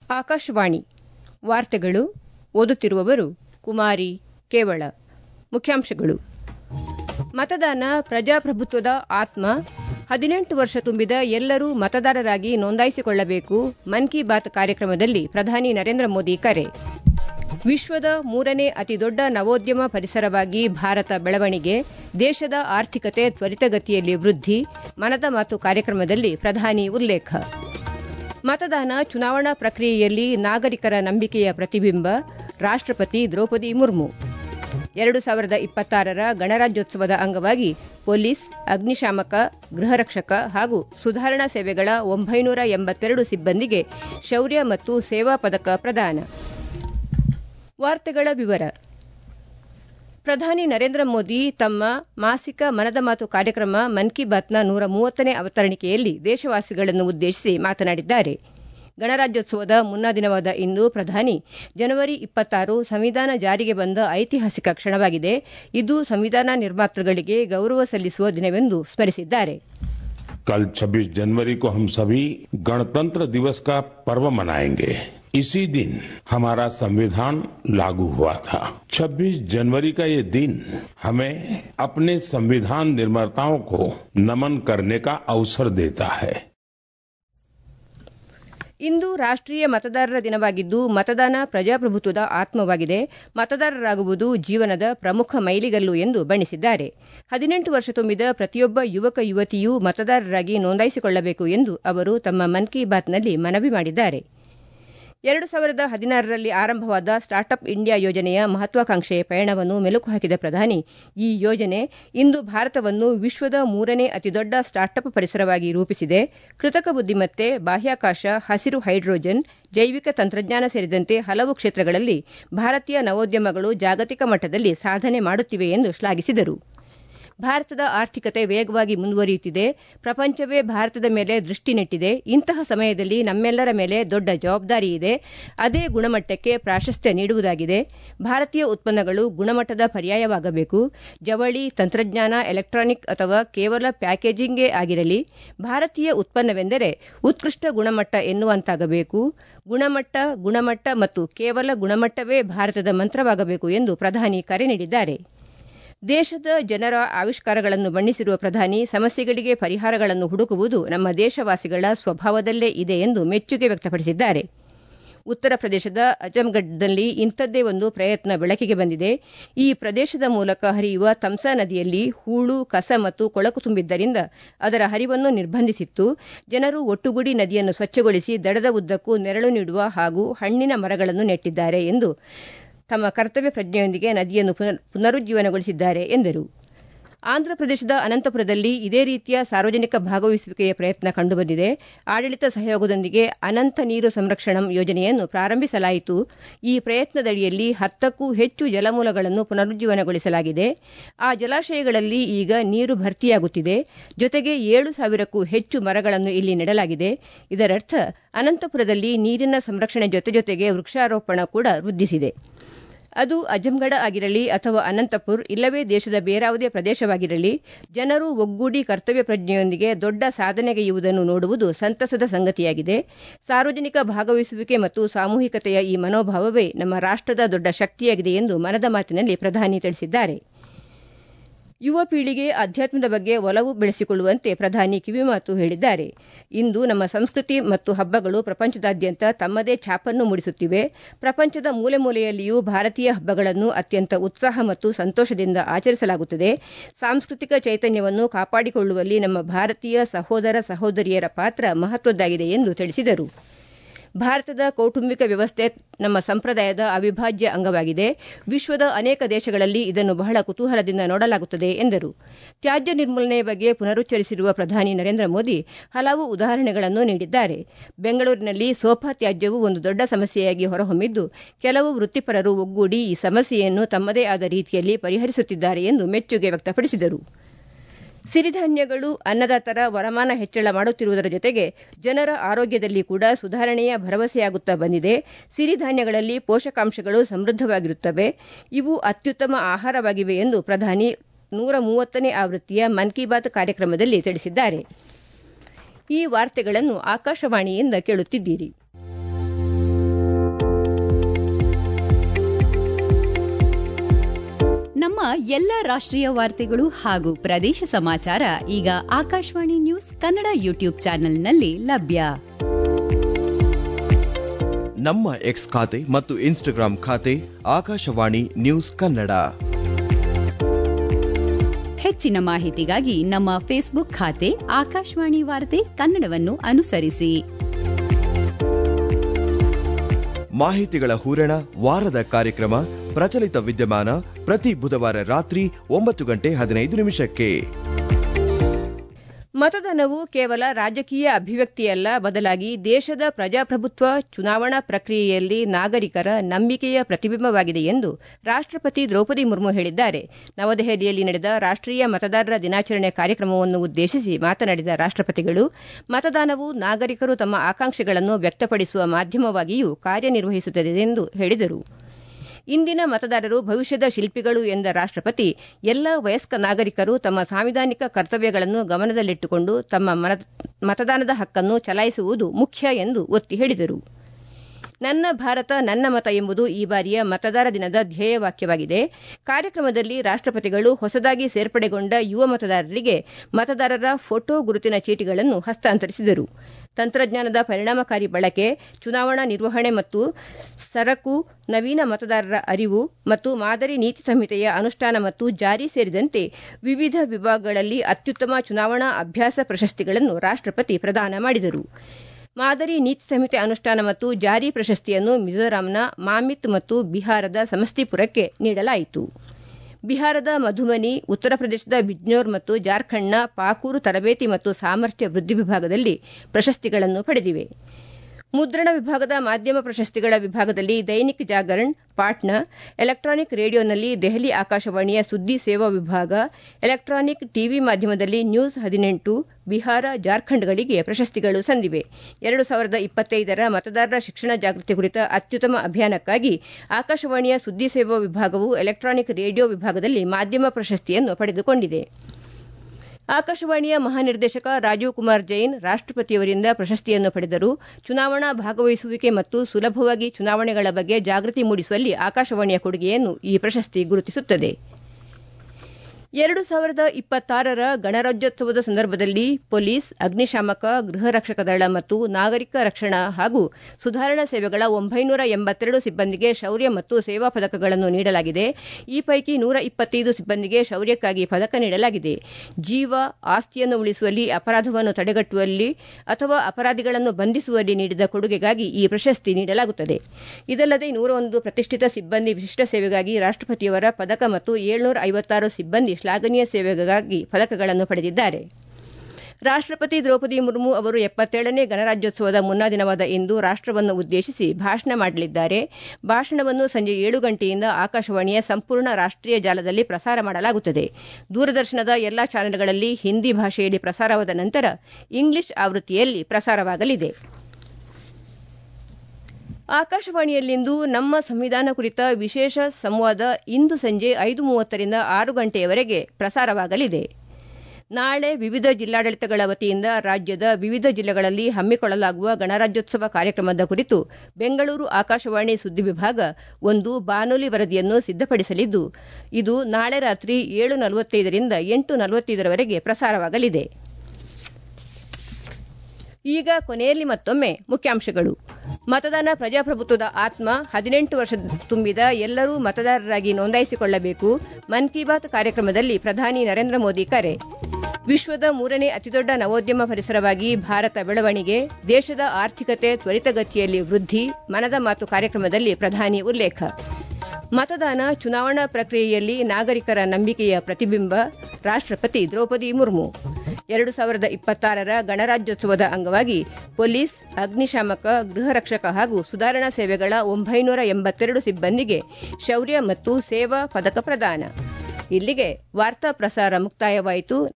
ಆಕಾಶವಾಣಿ ವಾರ್ತೆಗಳು ಓದುತ್ತಿರುವವರು ಕುಮಾರಿ ಕೇವಳ ಮುಖ್ಯಾಂಶಗಳು ಮತದಾನ ಪ್ರಜಾಪ್ರಭುತ್ವದ ಆತ್ಮ ಹದಿನೆಂಟು ವರ್ಷ ತುಂಬಿದ ಎಲ್ಲರೂ ಮತದಾರರಾಗಿ ನೋಂದಾಯಿಸಿಕೊಳ್ಳಬೇಕು ಮನ್ ಕಿ ಬಾತ್ ಕಾರ್ಯಕ್ರಮದಲ್ಲಿ ಪ್ರಧಾನಿ ನರೇಂದ್ರ ಮೋದಿ ಕರೆ ವಿಶ್ವದ ಮೂರನೇ ಅತಿದೊಡ್ಡ ನವೋದ್ಯಮ ಪರಿಸರವಾಗಿ ಭಾರತ ಬೆಳವಣಿಗೆ ದೇಶದ ಆರ್ಥಿಕತೆ ತ್ವರಿತಗತಿಯಲ್ಲಿ ವೃದ್ಧಿ ಮನದ ಮಾತು ಕಾರ್ಯಕ್ರಮದಲ್ಲಿ ಪ್ರಧಾನಿ ಉಲ್ಲೇಖ ಮತದಾನ ಚುನಾವಣಾ ಪ್ರಕ್ರಿಯೆಯಲ್ಲಿ ನಾಗರಿಕರ ನಂಬಿಕೆಯ ಪ್ರತಿಬಿಂಬ ರಾಷ್ಟಪತಿ ದ್ರೌಪದಿ ಮುರ್ಮು ಎರಡು ಸಾವಿರದ ಇಪ್ಪತ್ತಾರರ ಗಣರಾಜ್ಯೋತ್ಸವದ ಅಂಗವಾಗಿ ಪೊಲೀಸ್ ಅಗ್ನಿಶಾಮಕ ಗೃಹರಕ್ಷಕ ಹಾಗೂ ಸುಧಾರಣಾ ಸೇವೆಗಳ ಒಂಬೈನೂರ ಎಂಬತ್ತೆರಡು ಸಿಬ್ಬಂದಿಗೆ ಶೌರ್ಯ ಮತ್ತು ಸೇವಾ ಪದಕ ಪ್ರದಾನ ವಾರ್ತೆಗಳ ವಿವರ ಪ್ರಧಾನಿ ನರೇಂದ್ರ ಮೋದಿ ತಮ್ಮ ಮಾಸಿಕ ಮನದ ಮಾತು ಕಾರ್ಯಕ್ರಮ ಮನ್ ಕಿ ಬಾತ್ನ ನೂರ ಮೂವತ್ತನೇ ಅವತರಣಿಕೆಯಲ್ಲಿ ದೇಶವಾಸಿಗಳನ್ನು ಉದ್ದೇಶಿಸಿ ಮಾತನಾಡಿದ್ದಾರೆ ಗಣರಾಜ್ಯೋತ್ಸವದ ಮುನ್ನಾ ದಿನವಾದ ಇಂದು ಪ್ರಧಾನಿ ಜನವರಿ ಇಪ್ಪತ್ತಾರು ಸಂವಿಧಾನ ಜಾರಿಗೆ ಬಂದ ಐತಿಹಾಸಿಕ ಕ್ಷಣವಾಗಿದೆ ಇದು ಸಂವಿಧಾನ ನಿರ್ಮಾತೃಗಳಿಗೆ ಗೌರವ ಸಲ್ಲಿಸುವ ದಿನವೆಂದು ಸ್ಮರಿಸಿದ್ದಾರೆ कल 26 जनवरी को हम सभी गणतंत्र दिवस का पर्व मनाएंगे इसी दिन हमारा संविधान लागू हुआ था 26 जनवरी का ये दिन हमें अपने संविधान निर्माताओं को नमन करने का अवसर देता है ಇಂದು ರಾಷ್ಟೀಯ ಮತದಾರರ ದಿನವಾಗಿದ್ದು ಮತದಾನ ಪ್ರಜಾಪ್ರಭುತ್ವದ ಆತ್ಮವಾಗಿದೆ ಮತದಾರರಾಗುವುದು ಜೀವನದ ಪ್ರಮುಖ ಮೈಲಿಗಲ್ಲು ಎಂದು ಬಣ್ಣಿಸಿದ್ದಾರೆ ಹದಿನೆಂಟು ವರ್ಷ ತುಂಬಿದ ಪ್ರತಿಯೊಬ್ಬ ಯುವಕ ಯುವತಿಯೂ ಮತದಾರರಾಗಿ ನೋಂದಾಯಿಸಿಕೊಳ್ಳಬೇಕು ಎಂದು ಅವರು ತಮ್ಮ ಮನ್ ಕಿ ಬಾತ್ನಲ್ಲಿ ಮನವಿ ಮಾಡಿದ್ದಾರೆ ಎರಡು ಸಾವಿರದ ಹದಿನಾರರಲ್ಲಿ ಆರಂಭವಾದ ಸ್ಟಾರ್ಟ್ಅಪ್ ಇಂಡಿಯಾ ಯೋಜನೆಯ ಮಹತ್ವಾಕಾಂಕ್ಷೆಯ ಪಯಣವನ್ನು ಮೆಲುಕು ಹಾಕಿದ ಪ್ರಧಾನಿ ಈ ಯೋಜನೆ ಇಂದು ಭಾರತವನ್ನು ವಿಶ್ವದ ಮೂರನೇ ಅತಿದೊಡ್ಡ ಸ್ಟಾರ್ಟ್ಅಪ್ ಪರಿಸರವಾಗಿ ರೂಪಿಸಿದೆ ಕೃತಕ ಬುದ್ದಿಮತ್ತೆ ಬಾಹ್ಯಾಕಾಶ ಹಸಿರು ಹೈಡ್ರೋಜನ್ ಜೈವಿಕ ತಂತ್ರಜ್ಞಾನ ಸೇರಿದಂತೆ ಹಲವು ಕ್ಷೇತ್ರಗಳಲ್ಲಿ ಭಾರತೀಯ ನವೋದ್ಯಮಗಳು ಜಾಗತಿಕ ಮಟ್ಟದಲ್ಲಿ ಸಾಧನೆ ಮಾಡುತ್ತಿವೆ ಎಂದು ಶ್ಲಾಘಿಸಿದರು ಭಾರತದ ಆರ್ಥಿಕತೆ ವೇಗವಾಗಿ ಮುಂದುವರಿಯುತ್ತಿದೆ ಪ್ರಪಂಚವೇ ಭಾರತದ ಮೇಲೆ ದೃಷ್ಟಿ ನೆಟ್ಟಿದೆ ಇಂತಹ ಸಮಯದಲ್ಲಿ ನಮ್ಮೆಲ್ಲರ ಮೇಲೆ ದೊಡ್ಡ ಜವಾಬ್ದಾರಿ ಇದೆ ಅದೇ ಗುಣಮಟ್ಟಕ್ಕೆ ಪ್ರಾಶಸ್ತ್ಯ ನೀಡುವುದಾಗಿದೆ ಭಾರತೀಯ ಉತ್ಪನ್ನಗಳು ಗುಣಮಟ್ಟದ ಪರ್ಯಾಯವಾಗಬೇಕು ಜವಳಿ ತಂತ್ರಜ್ಞಾನ ಎಲೆಕ್ಟ್ರಾನಿಕ್ ಅಥವಾ ಕೇವಲ ಪ್ಯಾಕೇಜಿಂಗೇ ಆಗಿರಲಿ ಭಾರತೀಯ ಉತ್ಪನ್ನವೆಂದರೆ ಉತ್ಕೃಷ್ಟ ಗುಣಮಟ್ಟ ಎನ್ನುವಂತಾಗಬೇಕು ಗುಣಮಟ್ಟ ಗುಣಮಟ್ಟ ಮತ್ತು ಕೇವಲ ಗುಣಮಟ್ಟವೇ ಭಾರತದ ಮಂತ್ರವಾಗಬೇಕು ಎಂದು ಪ್ರಧಾನಿ ಕರೆ ನೀಡಿದ್ದಾರೆ ದೇಶದ ಜನರ ಆವಿಷ್ಕಾರಗಳನ್ನು ಬಣ್ಣಿಸಿರುವ ಪ್ರಧಾನಿ ಸಮಸ್ಯೆಗಳಿಗೆ ಪರಿಹಾರಗಳನ್ನು ಹುಡುಕುವುದು ನಮ್ಮ ದೇಶವಾಸಿಗಳ ಸ್ವಭಾವದಲ್ಲೇ ಇದೆ ಎಂದು ಮೆಚ್ಚುಗೆ ವ್ಯಕ್ತಪಡಿಸಿದ್ದಾರೆ ಉತ್ತರ ಪ್ರದೇಶದ ಅಜಂಗಢ್ನಲ್ಲಿ ಇಂಥದ್ದೇ ಒಂದು ಪ್ರಯತ್ನ ಬೆಳಕಿಗೆ ಬಂದಿದೆ ಈ ಪ್ರದೇಶದ ಮೂಲಕ ಹರಿಯುವ ತಮ್ಸಾ ನದಿಯಲ್ಲಿ ಹೂಳು ಕಸ ಮತ್ತು ಕೊಳಕು ತುಂಬಿದ್ದರಿಂದ ಅದರ ಹರಿವನ್ನು ನಿರ್ಬಂಧಿಸಿತ್ತು ಜನರು ಒಟ್ಟುಗೂಡಿ ನದಿಯನ್ನು ಸ್ವಚ್ಛಗೊಳಿಸಿ ದಡದ ಉದ್ದಕ್ಕೂ ನೆರಳು ನೀಡುವ ಹಾಗೂ ಹಣ್ಣಿನ ಮರಗಳನ್ನು ನೆಟ್ಟಿದ್ದಾರೆ ಎಂದು ತಮ್ಮ ಕರ್ತವ್ಯ ಪ್ರಜ್ಞೆಯೊಂದಿಗೆ ನದಿಯನ್ನು ಪುನರುಜ್ಜೀವನಗೊಳಿಸಿದ್ದಾರೆ ಎಂದರು ಆಂಧ್ರಪ್ರದೇಶದ ಅನಂತಪುರದಲ್ಲಿ ಇದೇ ರೀತಿಯ ಸಾರ್ವಜನಿಕ ಭಾಗವಹಿಸುವಿಕೆಯ ಪ್ರಯತ್ನ ಕಂಡುಬಂದಿದೆ ಆಡಳಿತ ಸಹಯೋಗದೊಂದಿಗೆ ಅನಂತ ನೀರು ಸಂರಕ್ಷಣಂ ಯೋಜನೆಯನ್ನು ಪ್ರಾರಂಭಿಸಲಾಯಿತು ಈ ಪ್ರಯತ್ನದಡಿಯಲ್ಲಿ ಹತ್ತಕ್ಕೂ ಹೆಚ್ಚು ಜಲಮೂಲಗಳನ್ನು ಪುನರುಜ್ಜೀವನಗೊಳಿಸಲಾಗಿದೆ ಆ ಜಲಾಶಯಗಳಲ್ಲಿ ಈಗ ನೀರು ಭರ್ತಿಯಾಗುತ್ತಿದೆ ಜೊತೆಗೆ ಏಳು ಸಾವಿರಕ್ಕೂ ಹೆಚ್ಚು ಮರಗಳನ್ನು ಇಲ್ಲಿ ನೆಡಲಾಗಿದೆ ಇದರರ್ಥ ಅನಂತಪುರದಲ್ಲಿ ನೀರಿನ ಸಂರಕ್ಷಣೆ ಜೊತೆ ಜೊತೆಗೆ ವೃಕ್ಷಾರೋಪಣ ಕೂಡ ವೃದ್ಧಿಸಿದೆ ಅದು ಅಜಂಗಢ ಆಗಿರಲಿ ಅಥವಾ ಅನಂತಪುರ್ ಇಲ್ಲವೇ ದೇಶದ ಬೇರಾವುದೇ ಪ್ರದೇಶವಾಗಿರಲಿ ಜನರು ಒಗ್ಗೂಡಿ ಕರ್ತವ್ಯ ಪ್ರಜ್ಞೆಯೊಂದಿಗೆ ದೊಡ್ಡ ಸಾಧನೆಗೈಯುವುದನ್ನು ನೋಡುವುದು ಸಂತಸದ ಸಂಗತಿಯಾಗಿದೆ ಸಾರ್ವಜನಿಕ ಭಾಗವಹಿಸುವಿಕೆ ಮತ್ತು ಸಾಮೂಹಿಕತೆಯ ಈ ಮನೋಭಾವವೇ ನಮ್ಮ ರಾಷ್ಟದ ದೊಡ್ಡ ಶಕ್ತಿಯಾಗಿದೆ ಎಂದು ಮನದ ಮಾತಿನಲ್ಲಿ ಪ್ರಧಾನಿ ತಿಳಿಸಿದ್ದಾರೆ ಯುವ ಪೀಳಿಗೆ ಅಧ್ಯಾತ್ಮದ ಬಗ್ಗೆ ಒಲವು ಬೆಳೆಸಿಕೊಳ್ಳುವಂತೆ ಪ್ರಧಾನಿ ಕಿವಿಮಾತು ಹೇಳಿದ್ದಾರೆ ಇಂದು ನಮ್ಮ ಸಂಸ್ಕೃತಿ ಮತ್ತು ಹಬ್ಬಗಳು ಪ್ರಪಂಚದಾದ್ಯಂತ ತಮ್ಮದೇ ಛಾಪನ್ನು ಮೂಡಿಸುತ್ತಿವೆ ಪ್ರಪಂಚದ ಮೂಲೆ ಮೂಲೆಯಲ್ಲಿಯೂ ಭಾರತೀಯ ಹಬ್ಬಗಳನ್ನು ಅತ್ಯಂತ ಉತ್ಸಾಹ ಮತ್ತು ಸಂತೋಷದಿಂದ ಆಚರಿಸಲಾಗುತ್ತದೆ ಸಾಂಸ್ಕೃತಿಕ ಚೈತನ್ಯವನ್ನು ಕಾಪಾಡಿಕೊಳ್ಳುವಲ್ಲಿ ನಮ್ಮ ಭಾರತೀಯ ಸಹೋದರ ಸಹೋದರಿಯರ ಪಾತ್ರ ಮಹತ್ವದ್ದಾಗಿದೆ ಎಂದು ತಿಳಿಸಿದರು ಭಾರತದ ಕೌಟುಂಬಿಕ ವ್ಯವಸ್ಥೆ ನಮ್ಮ ಸಂಪ್ರದಾಯದ ಅವಿಭಾಜ್ಯ ಅಂಗವಾಗಿದೆ ವಿಶ್ವದ ಅನೇಕ ದೇಶಗಳಲ್ಲಿ ಇದನ್ನು ಬಹಳ ಕುತೂಹಲದಿಂದ ನೋಡಲಾಗುತ್ತದೆ ಎಂದರು ತ್ಯಾಜ್ಯ ನಿರ್ಮೂಲನೆಯ ಬಗ್ಗೆ ಪುನರುಚ್ಚರಿಸಿರುವ ಪ್ರಧಾನಿ ನರೇಂದ್ರ ಮೋದಿ ಹಲವು ಉದಾಹರಣೆಗಳನ್ನು ನೀಡಿದ್ದಾರೆ ಬೆಂಗಳೂರಿನಲ್ಲಿ ಸೋಫಾ ತ್ಯಾಜ್ಯವು ಒಂದು ದೊಡ್ಡ ಸಮಸ್ಯೆಯಾಗಿ ಹೊರಹೊಮ್ಮಿದ್ದು ಕೆಲವು ವೃತ್ತಿಪರರು ಒಗ್ಗೂಡಿ ಈ ಸಮಸ್ಯೆಯನ್ನು ತಮ್ಮದೇ ಆದ ರೀತಿಯಲ್ಲಿ ಪರಿಹರಿಸುತ್ತಿದ್ದಾರೆ ಎಂದು ಮೆಚ್ಚುಗೆ ವ್ಯಕ್ತಪಡಿಸಿದರು ಸಿರಿಧಾನ್ಯಗಳು ಅನ್ನದಾತರ ವರಮಾನ ಹೆಚ್ಚಳ ಮಾಡುತ್ತಿರುವುದರ ಜೊತೆಗೆ ಜನರ ಆರೋಗ್ಯದಲ್ಲಿ ಕೂಡ ಸುಧಾರಣೆಯ ಭರವಸೆಯಾಗುತ್ತಾ ಬಂದಿದೆ ಸಿರಿಧಾನ್ಯಗಳಲ್ಲಿ ಪೋಷಕಾಂಶಗಳು ಸಮೃದ್ಧವಾಗಿರುತ್ತವೆ ಇವು ಅತ್ಯುತ್ತಮ ಆಹಾರವಾಗಿವೆ ಎಂದು ಪ್ರಧಾನಿ ನೂರ ಮೂವತ್ತನೇ ಆವೃತ್ತಿಯ ಮನ್ ಕಿ ಬಾತ್ ಕಾರ್ಯಕ್ರಮದಲ್ಲಿ ತಿಳಿಸಿದ್ದಾರೆ ಈ ವಾರ್ತೆಗಳನ್ನು ಆಕಾಶವಾಣಿಯಿಂದ ಕೇಳುತ್ತಿದ್ದೀರಿ ನಮ್ಮ ಎಲ್ಲ ರಾಷ್ಟ್ರೀಯ ವಾರ್ತೆಗಳು ಹಾಗೂ ಪ್ರದೇಶ ಸಮಾಚಾರ ಈಗ ಆಕಾಶವಾಣಿ ನ್ಯೂಸ್ ಕನ್ನಡ ಯೂಟ್ಯೂಬ್ ಚಾನೆಲ್ನಲ್ಲಿ ಲಭ್ಯ ನಮ್ಮ ಎಕ್ಸ್ ಖಾತೆ ಮತ್ತು ಇನ್ಸ್ಟಾಗ್ರಾಂ ಖಾತೆ ಆಕಾಶವಾಣಿ ನ್ಯೂಸ್ ಕನ್ನಡ ಹೆಚ್ಚಿನ ಮಾಹಿತಿಗಾಗಿ ನಮ್ಮ ಫೇಸ್ಬುಕ್ ಖಾತೆ ಆಕಾಶವಾಣಿ ವಾರ್ತೆ ಕನ್ನಡವನ್ನು ಅನುಸರಿಸಿ ಮಾಹಿತಿಗಳ ಹೂರಣ ವಾರದ ಕಾರ್ಯಕ್ರಮ ಪ್ರಚಲಿತ ವಿದ್ಯಮಾನ ಪ್ರತಿ ಬುಧವಾರ ರಾತ್ರಿ ಒಂಬತ್ತು ಗಂಟೆ ಹದಿನೈದು ನಿಮಿಷಕ್ಕೆ ಮತದಾನವು ಕೇವಲ ರಾಜಕೀಯ ಅಭಿವ್ಯಕ್ತಿಯಲ್ಲ ಬದಲಾಗಿ ದೇಶದ ಪ್ರಜಾಪ್ರಭುತ್ವ ಚುನಾವಣಾ ಪ್ರಕ್ರಿಯೆಯಲ್ಲಿ ನಾಗರಿಕರ ನಂಬಿಕೆಯ ಪ್ರತಿಬಿಂಬವಾಗಿದೆ ಎಂದು ರಾಷ್ಟಪತಿ ದ್ರೌಪದಿ ಮುರ್ಮು ಹೇಳಿದ್ದಾರೆ ನವದೆಹಲಿಯಲ್ಲಿ ನಡೆದ ರಾಷ್ಟೀಯ ಮತದಾರರ ದಿನಾಚರಣೆ ಕಾರ್ಯಕ್ರಮವನ್ನು ಉದ್ದೇಶಿಸಿ ಮಾತನಾಡಿದ ರಾಷ್ಟಪತಿಗಳು ಮತದಾನವು ನಾಗರಿಕರು ತಮ್ಮ ಆಕಾಂಕ್ಷೆಗಳನ್ನು ವ್ಯಕ್ತಪಡಿಸುವ ಮಾಧ್ಯಮವಾಗಿಯೂ ಕಾರ್ಯನಿರ್ವಹಿಸುತ್ತದೆ ಎಂದು ಹೇಳಿದರು ಇಂದಿನ ಮತದಾರರು ಭವಿಷ್ಯದ ಶಿಲ್ಪಿಗಳು ಎಂದ ರಾಷ್ಟಪತಿ ಎಲ್ಲ ವಯಸ್ಕ ನಾಗರಿಕರು ತಮ್ಮ ಸಾಂವಿಧಾನಿಕ ಕರ್ತವ್ಯಗಳನ್ನು ಗಮನದಲ್ಲಿಟ್ಟುಕೊಂಡು ತಮ್ಮ ಮತದಾನದ ಹಕ್ಕನ್ನು ಚಲಾಯಿಸುವುದು ಮುಖ್ಯ ಎಂದು ಒತ್ತಿ ಹೇಳಿದರು ನನ್ನ ಭಾರತ ನನ್ನ ಮತ ಎಂಬುದು ಈ ಬಾರಿಯ ಮತದಾರ ದಿನದ ಧ್ಯೇಯವಾಕ್ಯವಾಗಿದೆ ಕಾರ್ಯಕ್ರಮದಲ್ಲಿ ರಾಷ್ಟಪತಿಗಳು ಹೊಸದಾಗಿ ಸೇರ್ಪಡೆಗೊಂಡ ಯುವ ಮತದಾರರಿಗೆ ಮತದಾರರ ಫೋಟೋ ಗುರುತಿನ ಚೀಟಿಗಳನ್ನು ಹಸ್ತಾಂತರಿಸಿದರು ತಂತ್ರಜ್ಞಾನದ ಪರಿಣಾಮಕಾರಿ ಬಳಕೆ ಚುನಾವಣಾ ನಿರ್ವಹಣೆ ಮತ್ತು ಸರಕು ನವೀನ ಮತದಾರರ ಅರಿವು ಮತ್ತು ಮಾದರಿ ನೀತಿ ಸಂಹಿತೆಯ ಅನುಷ್ಠಾನ ಮತ್ತು ಜಾರಿ ಸೇರಿದಂತೆ ವಿವಿಧ ವಿಭಾಗಗಳಲ್ಲಿ ಅತ್ಯುತ್ತಮ ಚುನಾವಣಾ ಅಭ್ಯಾಸ ಪ್ರಶಸ್ತಿಗಳನ್ನು ರಾಷ್ಟಪತಿ ಪ್ರದಾನ ಮಾಡಿದರು ಮಾದರಿ ನೀತಿ ಸಂಹಿತೆ ಅನುಷ್ಠಾನ ಮತ್ತು ಜಾರಿ ಪ್ರಶಸ್ತಿಯನ್ನು ಮಿಜೋರಾಂನ ಮಾಮಿತ್ ಮತ್ತು ಬಿಹಾರದ ಸಮಸ್ತಿಪುರಕ್ಕೆ ನೀಡಲಾಯಿತು ಬಿಹಾರದ ಮಧುಬನಿ ಉತ್ತರ ಪ್ರದೇಶದ ಬಿಜ್ನೋರ್ ಮತ್ತು ಜಾರ್ಖಂಡ್ನ ಪಾಕೂರು ತರಬೇತಿ ಮತ್ತು ಸಾಮರ್ಥ್ಯ ವೃದ್ಧಿ ವಿಭಾಗದಲ್ಲಿ ಪ್ರಶಸ್ತಿಗಳನ್ನು ಪಡೆದಿವೆ ಮುದ್ರಣ ವಿಭಾಗದ ಮಾಧ್ಯಮ ಪ್ರಶಸ್ತಿಗಳ ವಿಭಾಗದಲ್ಲಿ ದೈನಿಕ್ ಜಾಗರಣ್ ಪಾಟ್ನಾ ಎಲೆಕ್ಟ್ರಾನಿಕ್ ರೇಡಿಯೋನಲ್ಲಿ ದೆಹಲಿ ಆಕಾಶವಾಣಿಯ ಸುದ್ದಿ ಸೇವಾ ವಿಭಾಗ ಎಲೆಕ್ಟ್ರಾನಿಕ್ ಟಿವಿ ಮಾಧ್ಯಮದಲ್ಲಿ ನ್ಯೂಸ್ ಹದಿನೆಂಟು ಬಿಹಾರ ಜಾರ್ಖಂಡ್ಗಳಿಗೆ ಪ್ರಶಸ್ತಿಗಳು ಸಂದಿವೆ ಎರಡು ಸಾವಿರದ ಇಪ್ಪತ್ತೈದರ ಮತದಾರರ ಶಿಕ್ಷಣ ಜಾಗೃತಿ ಕುರಿತ ಅತ್ಯುತ್ತಮ ಅಭಿಯಾನಕ್ಕಾಗಿ ಆಕಾಶವಾಣಿಯ ಸುದ್ದಿ ಸೇವಾ ವಿಭಾಗವು ಎಲೆಕ್ಟ್ರಾನಿಕ್ ರೇಡಿಯೋ ವಿಭಾಗದಲ್ಲಿ ಮಾಧ್ಯಮ ಪ್ರಶಸ್ತಿಯನ್ನು ಪಡೆದುಕೊಂಡಿದೆ ಆಕಾಶವಾಣಿಯ ಮಹಾನಿರ್ದೇಶಕ ರಾಜೀವ್ ಕುಮಾರ್ ಜೈನ್ ರಾಷ್ಟಪತಿಯವರಿಂದ ಪ್ರಶಸ್ತಿಯನ್ನು ಪಡೆದರು ಚುನಾವಣಾ ಭಾಗವಹಿಸುವಿಕೆ ಮತ್ತು ಸುಲಭವಾಗಿ ಚುನಾವಣೆಗಳ ಬಗ್ಗೆ ಜಾಗೃತಿ ಮೂಡಿಸುವಲ್ಲಿ ಆಕಾಶವಾಣಿಯ ಕೊಡುಗೆಯನ್ನು ಈ ಪ್ರಶಸ್ತಿ ಗುರುತಿಸುತ್ತದೆ ಎರಡು ಸಾವಿರದ ಇಪ್ಪತ್ತಾರರ ಗಣರಾಜ್ಯೋತ್ಸವದ ಸಂದರ್ಭದಲ್ಲಿ ಪೊಲೀಸ್ ಅಗ್ನಿಶಾಮಕ ಗೃಹ ರಕ್ಷಕ ದಳ ಮತ್ತು ನಾಗರಿಕ ರಕ್ಷಣಾ ಹಾಗೂ ಸುಧಾರಣಾ ಸೇವೆಗಳ ಒಂಬೈನೂರ ಎಂಬತ್ತೆರಡು ಸಿಬ್ಬಂದಿಗೆ ಶೌರ್ಯ ಮತ್ತು ಸೇವಾ ಪದಕಗಳನ್ನು ನೀಡಲಾಗಿದೆ ಈ ಪೈಕಿ ನೂರ ಇಪ್ಪತ್ತೈದು ಸಿಬ್ಬಂದಿಗೆ ಶೌರ್ಯಕ್ಕಾಗಿ ಪದಕ ನೀಡಲಾಗಿದೆ ಜೀವ ಆಸ್ತಿಯನ್ನು ಉಳಿಸುವಲ್ಲಿ ಅಪರಾಧವನ್ನು ತಡೆಗಟ್ಟುವಲ್ಲಿ ಅಥವಾ ಅಪರಾಧಿಗಳನ್ನು ಬಂಧಿಸುವಲ್ಲಿ ನೀಡಿದ ಕೊಡುಗೆಗಾಗಿ ಈ ಪ್ರಶಸ್ತಿ ನೀಡಲಾಗುತ್ತದೆ ಇದಲ್ಲದೆ ನೂರ ಒಂದು ಪ್ರತಿಷ್ಠಿತ ಸಿಬ್ಬಂದಿ ವಿಶಿಷ್ಟ ಸೇವೆಗಾಗಿ ರಾಷ್ಟಪತಿಯವರ ಪದಕ ಮತ್ತು ಏಳ್ನೂರ ಐವತ್ತಾರು ಸಿಬ್ಬಂದಿ ಶ್ಲಾಘನೀಯ ಸೇವೆಗಾಗಿ ಪದಕಗಳನ್ನು ಪಡೆದಿದ್ದಾರೆ ರಾಷ್ಟಪತಿ ದ್ರೌಪದಿ ಮುರ್ಮು ಅವರು ಎಪ್ಪತ್ತೇಳನೇ ಗಣರಾಜ್ಯೋತ್ಸವದ ಮುನ್ನಾ ದಿನವಾದ ಇಂದು ರಾಷ್ಟವನ್ನು ಉದ್ದೇಶಿಸಿ ಭಾಷಣ ಮಾಡಲಿದ್ದಾರೆ ಭಾಷಣವನ್ನು ಸಂಜೆ ಏಳು ಗಂಟೆಯಿಂದ ಆಕಾಶವಾಣಿಯ ಸಂಪೂರ್ಣ ರಾಷ್ಟೀಯ ಜಾಲದಲ್ಲಿ ಪ್ರಸಾರ ಮಾಡಲಾಗುತ್ತದೆ ದೂರದರ್ಶನದ ಎಲ್ಲಾ ಚಾನೆಲ್ಗಳಲ್ಲಿ ಹಿಂದಿ ಭಾಷೆಯಲ್ಲಿ ಪ್ರಸಾರವಾದ ನಂತರ ಇಂಗ್ಲಿಷ್ ಆವೃತ್ತಿಯಲ್ಲಿ ಪ್ರಸಾರವಾಗಲಿದೆ ಆಕಾಶವಾಣಿಯಲ್ಲಿಂದು ನಮ್ಮ ಸಂವಿಧಾನ ಕುರಿತ ವಿಶೇಷ ಸಂವಾದ ಇಂದು ಸಂಜೆ ಐದು ಮೂವತ್ತರಿಂದ ಆರು ಗಂಟೆಯವರೆಗೆ ಪ್ರಸಾರವಾಗಲಿದೆ ನಾಳೆ ವಿವಿಧ ಜಿಲ್ಲಾಡಳಿತಗಳ ವತಿಯಿಂದ ರಾಜ್ಯದ ವಿವಿಧ ಜಿಲ್ಲೆಗಳಲ್ಲಿ ಹಮ್ಮಿಕೊಳ್ಳಲಾಗುವ ಗಣರಾಜ್ಯೋತ್ಸವ ಕಾರ್ಯಕ್ರಮದ ಕುರಿತು ಬೆಂಗಳೂರು ಆಕಾಶವಾಣಿ ಸುದ್ದಿ ವಿಭಾಗ ಒಂದು ಬಾನುಲಿ ವರದಿಯನ್ನು ಸಿದ್ದಪಡಿಸಲಿದ್ದು ಇದು ನಾಳೆ ರಾತ್ರಿ ಏಳು ನಲವತ್ತೈದರಿಂದ ಎಂಟು ನಲವತ್ತೈದರವರೆಗೆ ಪ್ರಸಾರವಾಗಲಿದೆ ಈಗ ಕೊನೆಯಲ್ಲಿ ಮತ್ತೊಮ್ಮೆ ಮುಖ್ಯಾಂಶಗಳು ಮತದಾನ ಪ್ರಜಾಪ್ರಭುತ್ವದ ಆತ್ಮ ಹದಿನೆಂಟು ವರ್ಷ ತುಂಬಿದ ಎಲ್ಲರೂ ಮತದಾರರಾಗಿ ನೋಂದಾಯಿಸಿಕೊಳ್ಳಬೇಕು ಮನ್ ಕಿ ಬಾತ್ ಕಾರ್ಯಕ್ರಮದಲ್ಲಿ ಪ್ರಧಾನಿ ನರೇಂದ್ರ ಮೋದಿ ಕರೆ ವಿಶ್ವದ ಮೂರನೇ ಅತಿದೊಡ್ಡ ನವೋದ್ಯಮ ಪರಿಸರವಾಗಿ ಭಾರತ ಬೆಳವಣಿಗೆ ದೇಶದ ಆರ್ಥಿಕತೆ ತ್ವರಿತಗತಿಯಲ್ಲಿ ವೃದ್ಧಿ ಮನದ ಮಾತು ಕಾರ್ಯಕ್ರಮದಲ್ಲಿ ಪ್ರಧಾನಿ ಉಲ್ಲೇಖ ಮತದಾನ ಚುನಾವಣಾ ಪ್ರಕ್ರಿಯೆಯಲ್ಲಿ ನಾಗರಿಕರ ನಂಬಿಕೆಯ ಪ್ರತಿಬಿಂಬ ರಾಷ್ಟಪತಿ ದ್ರೌಪದಿ ಮುರ್ಮು ಎರಡು ಸಾವಿರದ ಇಪ್ಪತ್ತಾರರ ಗಣರಾಜ್ಯೋತ್ಸವದ ಅಂಗವಾಗಿ ಪೊಲೀಸ್ ಅಗ್ನಿಶಾಮಕ ಗೃಹ ರಕ್ಷಕ ಹಾಗೂ ಸುಧಾರಣಾ ಸೇವೆಗಳ ಒಂಬೈನೂರ ಎಂಬತ್ತೆರಡು ಸಿಬ್ಬಂದಿಗೆ ಶೌರ್ಯ ಮತ್ತು ಸೇವಾ ಪದಕ ಪ್ರದಾನ ಇಲ್ಲಿಗೆ ವಾರ್ತಾ ಪ್ರಸಾರ ಮುಕ್ತಾಯವಾಯಿತು